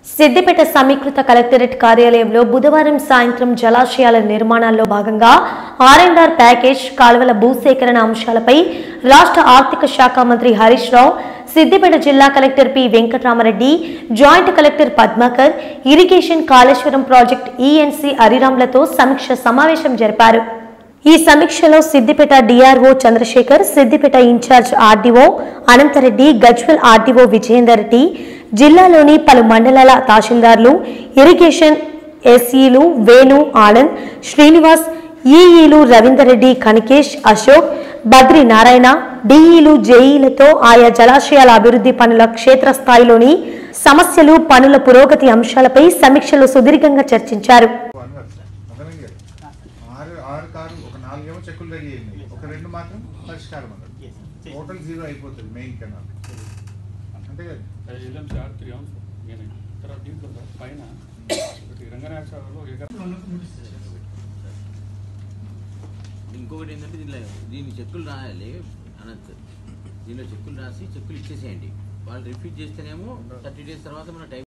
సిద్దిపేట సమీకృత కలెక్టరేట్ కార్యాలయంలో బుధవారం సాయంత్రం జలాశయాల నిర్మాణాల్లో భాగంగా ఆర్ అండ్ ఆర్ ప్యాకేజ్ కాలువల భూసేకరణ అంశాలపై రాష్ట్ర ఆర్థిక శాఖ మంత్రి హరీష్ రావు సిద్దిపేట జిల్లా collector P Venkatarama Reddy joint collector Padmakar irrigation Kaleshwaram project ENC హరిరామ్లతో సమీక్ష సమావేశం జరిపారు ఈ సమీక్షలో Siddipet DRO Chandrashekar Siddipet incharge RDO Anantha Reddy Gajwel RDO Vijayender Reddy జిల్లాలోని పలు మండలాల తహసీల్దార్లు ఇరిగేషన్ ఎస్ఈలు వేణు ఆనంద్ శ్రీనివాస్ ఈఈలు రవీందర్ రెడ్డి కనికేష్ అశోక్ బద్రి నారాయణ డిఈలు జేఈలతో ఆయా జలాశయాల అభివృద్ధి పనుల క్షేత్రస్థాయిలోని సమస్యలు పనుల పురోగతి అంశాలపై సమీక్షలో సుదీర్ఘంగా చర్చించారు వన్ వర్క్ అర్థమైంది కదా? ఆరు ఆరు కారు ఒక నాలుగేమో చెక్కులు రెడీ అయింది ఒక రెండు మాత్రం పరిష్కారం అన్నది టోటల్ జీరో అయిపోతుంది మెయిన్ కెనాల్ అంతే కదా ఎల్ఎం సార్ త్రీ అవర్స్ నేను తర్వాత దీంట్లో సార్ పైన ఒకటి రంగనాథ సాగర్లో ఎకరా ఇంకొకటి ఏంటంటే దీనిలో దీన్ని చెక్కులు రాయాలి అనంత్ దీనిలో చెక్కులు రాసి చెక్కులు ఇచ్చేసేయండి వాళ్ళు రిపీట్ చేస్తేనేమో థర్టీ డేస్ తర్వాత మన టైం